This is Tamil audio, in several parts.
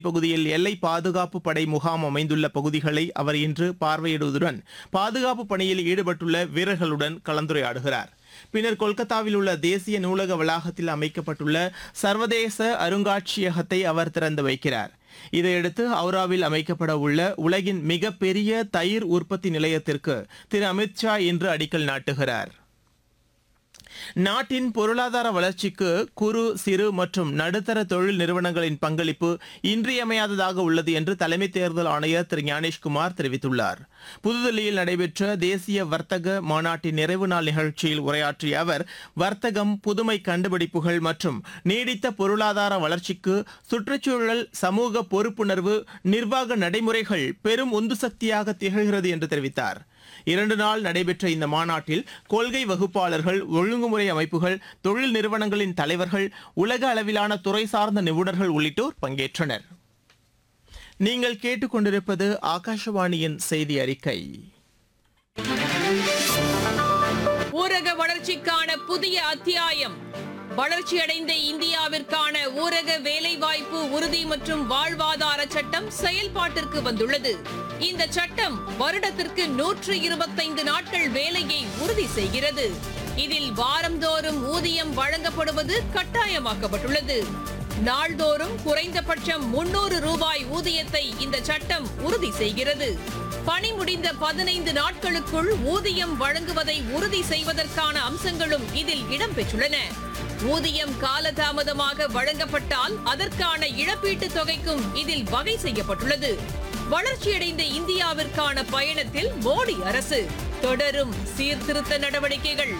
பகுதியில் எல்லை பாதுகாப்பு படை முகாம் அமைந்துள்ள பகுதிகளை அவர் இன்று பார்வையிடுவதுடன் பாதுகாப்பு பணியில் ஈடுபட்டுள்ள வீரர்களுடன் கலந்துரையாடுகிறார் பின்னர் கொல்கத்தாவில் உள்ள தேசிய நூலக வளாகத்தில் அமைக்கப்பட்டுள்ள சர்வதேச அருங்காட்சியகத்தை அவர் திறந்து வைக்கிறார் இதையடுத்து ஹவுராவில் அமைக்கப்பட உள்ள உலகின் மிகப்பெரிய தயிர் உற்பத்தி நிலையத்திற்கு திரு அமித்ஷா இன்று அடிக்கல் நாட்டுகிறார் நாட்டின் பொருளாதார வளர்ச்சிக்கு குறு சிறு மற்றும் நடுத்தர தொழில் நிறுவனங்களின் பங்களிப்பு இன்றியமையாததாக உள்ளது என்று தலைமை தேர்தல் ஆணையர் திரு ஞானேஷ்குமார் தெரிவித்துள்ளார் புதுதில்லியில் நடைபெற்ற தேசிய வர்த்தக மாநாட்டின் நிறைவு நாள் நிகழ்ச்சியில் உரையாற்றிய அவர் வர்த்தகம் புதுமை கண்டுபிடிப்புகள் மற்றும் நீடித்த பொருளாதார வளர்ச்சிக்கு சுற்றுச்சூழல் சமூக பொறுப்புணர்வு நிர்வாக நடைமுறைகள் பெரும் உந்து சக்தியாக திகழ்கிறது என்று தெரிவித்தார் இரண்டு நாள் நடைபெற்ற இந்த மாநாட்டில் கொள்கை வகுப்பாளர்கள் ஒழுங்குமுறை அமைப்புகள் தொழில் நிறுவனங்களின் தலைவர்கள் உலக அளவிலான துறை சார்ந்த நிபுணர்கள் உள்ளிட்டோர் பங்கேற்றனர் நீங்கள் கேட்டுக்கொண்டிருப்பது ஆகாஷவாணியின் செய்தி அறிக்கை ஊரக வளர்ச்சிக்கான புதிய அத்தியாயம் வளர்ச்சியடைந்த இந்தியாவிற்கான ஊரக வேலைவாய்ப்பு உறுதி மற்றும் வாழ்வாதார சட்டம் செயல்பாட்டிற்கு வந்துள்ளது இந்த சட்டம் வருடத்திற்கு நூற்று இருபத்தைந்து நாட்கள் வேலையை உறுதி செய்கிறது இதில் வாரந்தோறும் ஊதியம் வழங்கப்படுவது கட்டாயமாக்கப்பட்டுள்ளது நாள்தோறும் குறைந்தபட்சம் முன்னூறு ரூபாய் ஊதியத்தை இந்த சட்டம் உறுதி செய்கிறது பணி முடிந்த பதினைந்து நாட்களுக்குள் ஊதியம் வழங்குவதை உறுதி செய்வதற்கான அம்சங்களும் இதில் இடம்பெற்றுள்ளன ஊதியம் காலதாமதமாக வழங்கப்பட்டால் அதற்கான இழப்பீட்டுத் தொகைக்கும் இதில் வகை செய்யப்பட்டுள்ளது வளர்ச்சியடைந்த இந்தியாவிற்கான பயணத்தில் மோடி அரசு தொடரும் சீர்திருத்த நடவடிக்கைகள்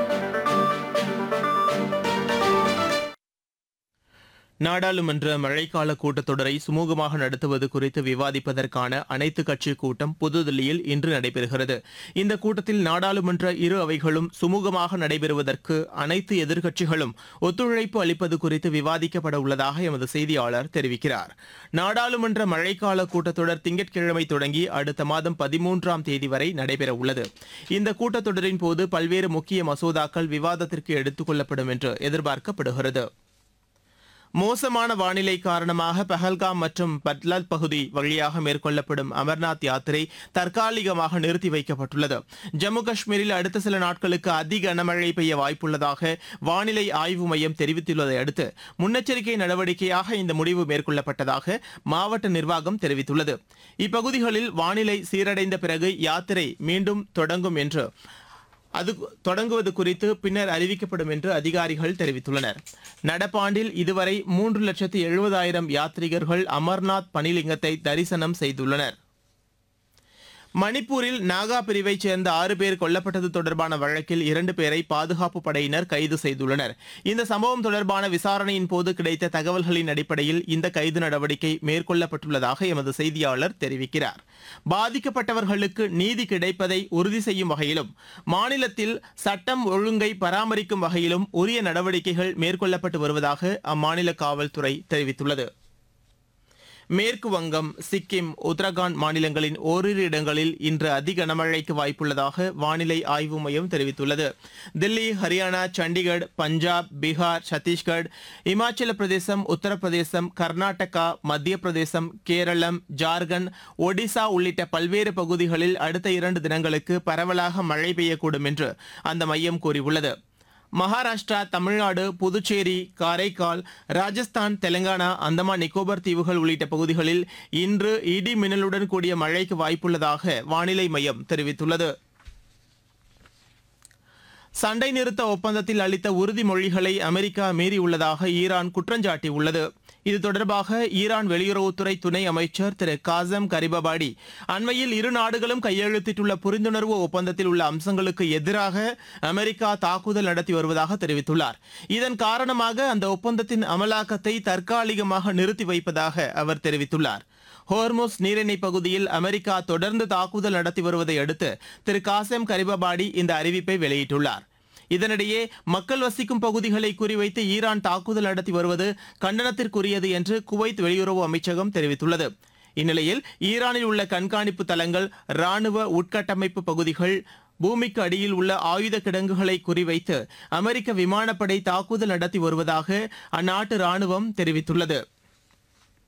நாடாளுமன்ற மழைக்கால கூட்டத்தொடரை சுமூகமாக நடத்துவது குறித்து விவாதிப்பதற்கான அனைத்து கட்சி கூட்டம் புதுதில்லியில் இன்று நடைபெறுகிறது இந்த கூட்டத்தில் நாடாளுமன்ற இரு அவைகளும் சுமூகமாக நடைபெறுவதற்கு அனைத்து எதிர்க்கட்சிகளும் ஒத்துழைப்பு அளிப்பது குறித்து விவாதிக்கப்பட உள்ளதாக எமது செய்தியாளர் தெரிவிக்கிறார் நாடாளுமன்ற மழைக்கால கூட்டத்தொடர் திங்கட்கிழமை தொடங்கி அடுத்த மாதம் பதிமூன்றாம் தேதி வரை நடைபெற உள்ளது இந்த கூட்டத்தொடரின் போது பல்வேறு முக்கிய மசோதாக்கள் விவாதத்திற்கு எடுத்துக் கொள்ளப்படும் என்று எதிர்பார்க்கப்படுகிறது மோசமான வானிலை காரணமாக பஹல்காம் மற்றும் பட்லால் பகுதி வழியாக மேற்கொள்ளப்படும் அமர்நாத் யாத்திரை தற்காலிகமாக நிறுத்தி வைக்கப்பட்டுள்ளது ஜம்மு காஷ்மீரில் அடுத்த சில நாட்களுக்கு அதிக கனமழை பெய்ய வாய்ப்புள்ளதாக வானிலை ஆய்வு மையம் தெரிவித்துள்ளதை அடுத்து முன்னெச்சரிக்கை நடவடிக்கையாக இந்த முடிவு மேற்கொள்ளப்பட்டதாக மாவட்ட நிர்வாகம் தெரிவித்துள்ளது இப்பகுதிகளில் வானிலை சீரடைந்த பிறகு யாத்திரை மீண்டும் தொடங்கும் என்று அது தொடங்குவது குறித்து பின்னர் அறிவிக்கப்படும் என்று அதிகாரிகள் தெரிவித்துள்ளனர் நடப்பாண்டில் இதுவரை மூன்று லட்சத்து எழுபதாயிரம் யாத்ரீகர்கள் அமர்நாத் பனிலிங்கத்தை தரிசனம் செய்துள்ளனர் மணிப்பூரில் நாகா பிரிவைச் சேர்ந்த ஆறு பேர் கொல்லப்பட்டது தொடர்பான வழக்கில் இரண்டு பேரை பாதுகாப்பு படையினர் கைது செய்துள்ளனர் இந்த சம்பவம் தொடர்பான விசாரணையின் போது கிடைத்த தகவல்களின் அடிப்படையில் இந்த கைது நடவடிக்கை மேற்கொள்ளப்பட்டுள்ளதாக எமது செய்தியாளர் தெரிவிக்கிறார் பாதிக்கப்பட்டவர்களுக்கு நீதி கிடைப்பதை உறுதி செய்யும் வகையிலும் மாநிலத்தில் சட்டம் ஒழுங்கை பராமரிக்கும் வகையிலும் உரிய நடவடிக்கைகள் மேற்கொள்ளப்பட்டு வருவதாக அம்மாநில காவல்துறை தெரிவித்துள்ளது மேற்கு வங்கம் சிக்கிம் உத்தரகாண்ட் மாநிலங்களின் ஓரிரு இடங்களில் இன்று அதி கனமழைக்கு வாய்ப்புள்ளதாக வானிலை ஆய்வு மையம் தெரிவித்துள்ளது தில்லி ஹரியானா சண்டிகர் பஞ்சாப் பீகார் சத்தீஸ்கர் இமாச்சல பிரதேசம் உத்தரப்பிரதேசம் கர்நாடகா மத்திய பிரதேசம் கேரளம் ஜார்க்கண்ட் ஒடிசா உள்ளிட்ட பல்வேறு பகுதிகளில் அடுத்த இரண்டு தினங்களுக்கு பரவலாக மழை பெய்யக்கூடும் என்று அந்த மையம் கூறியுள்ளது மகாராஷ்டிரா தமிழ்நாடு புதுச்சேரி காரைக்கால் ராஜஸ்தான் தெலங்கானா அந்தமான் நிக்கோபார் தீவுகள் உள்ளிட்ட பகுதிகளில் இன்று இடி மின்னலுடன் கூடிய மழைக்கு வாய்ப்புள்ளதாக வானிலை மையம் தெரிவித்துள்ளது சண்டை நிறுத்த ஒப்பந்தத்தில் அளித்த உறுதிமொழிகளை அமெரிக்கா மீறியுள்ளதாக ஈரான் குற்றஞ்சாட்டியுள்ளது இது தொடர்பாக ஈரான் வெளியுறவுத்துறை துணை அமைச்சர் திரு காசம் கரிபபாடி அண்மையில் இரு நாடுகளும் கையெழுத்திட்டுள்ள புரிந்துணர்வு ஒப்பந்தத்தில் உள்ள அம்சங்களுக்கு எதிராக அமெரிக்கா தாக்குதல் நடத்தி வருவதாக தெரிவித்துள்ளார் இதன் காரணமாக அந்த ஒப்பந்தத்தின் அமலாக்கத்தை தற்காலிகமாக நிறுத்தி வைப்பதாக அவர் தெரிவித்துள்ளார் ஹோர்முஸ் நீரிணை பகுதியில் அமெரிக்கா தொடர்ந்து தாக்குதல் நடத்தி வருவதை அடுத்து திரு காசம் கரிபபாடி இந்த அறிவிப்பை வெளியிட்டுள்ளார் இதனிடையே மக்கள் வசிக்கும் பகுதிகளை குறிவைத்து ஈரான் தாக்குதல் நடத்தி வருவது கண்டனத்திற்குரியது என்று குவைத் வெளியுறவு அமைச்சகம் தெரிவித்துள்ளது இந்நிலையில் ஈரானில் உள்ள கண்காணிப்பு தளங்கள் ராணுவ உட்கட்டமைப்பு பகுதிகள் பூமிக்கு அடியில் உள்ள ஆயுத கிடங்குகளை குறிவைத்து அமெரிக்க விமானப்படை தாக்குதல் நடத்தி வருவதாக அந்நாட்டு ராணுவம் தெரிவித்துள்ளது